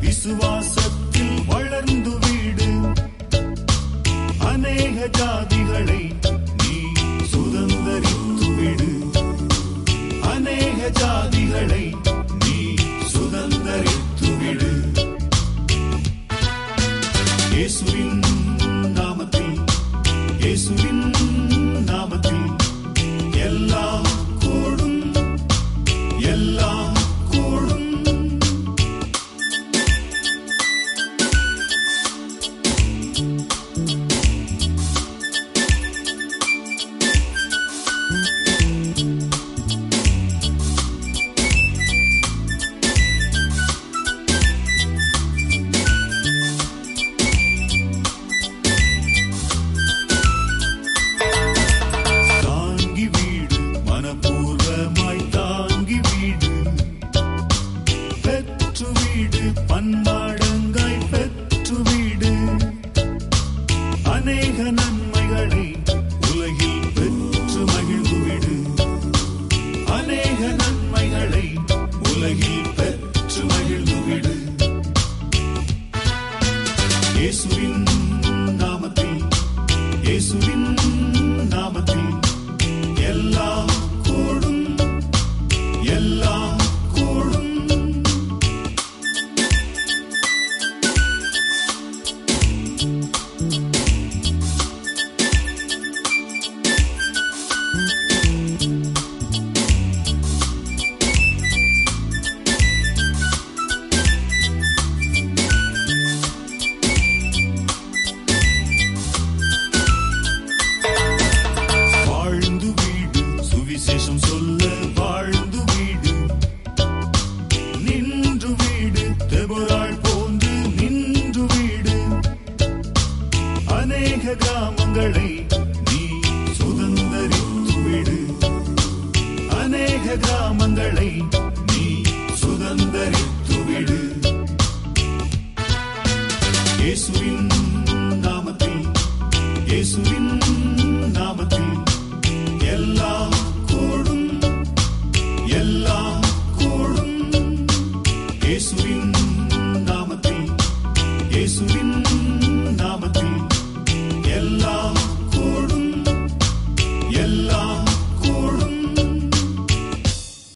விசுவாசத்தில் வளர்ந்து வீடு அநேக ஜாதிகளை நீ சுதந்தரித்து விடு அநேக ஜாதிகளை நீ சுதந்தரித்து விடு இயேசுவின் நாமத்தில் இயேசுவின் நாமத்தில் எல்லாம் கூடும் எல்லாம் கூடும் தாங்கி வீடு மனப்பூர்வமாய் தாங்கி வீடு பெற்று வீடு பன்மாடங்காய் பெற்று வீடு அநேக நன்மைகளை உலகில் பெற்று மகிழ்ந்து விடு அநேக நன்மைகளை உலகில் பெற்று மகிழ்ந்து விடு இயேசுவின் நாமத்தில் இயேசுவின் நாமத்தில் எல்லாம் கூடும் எல்லாம் கூடும் வாழ்ந்து வீடு சுவிசேஷம் சொல்ல வாழ்ந்து வீடு நின்று வீடு தெபுராள் போன்று நின்று வீடு அநேக கிராமங்களை நீ சுதந்தரித்து விடு அநேக கிராமங்களை நீ சுதந்தரித்து விடு இயேசுவின் நாமத்தில் இயேசுவின் நாமத்தில் எல்லாம் கூடும் எல்லாம் கூடும் இயேசுவின் நாமத்தில் இயேசுவின்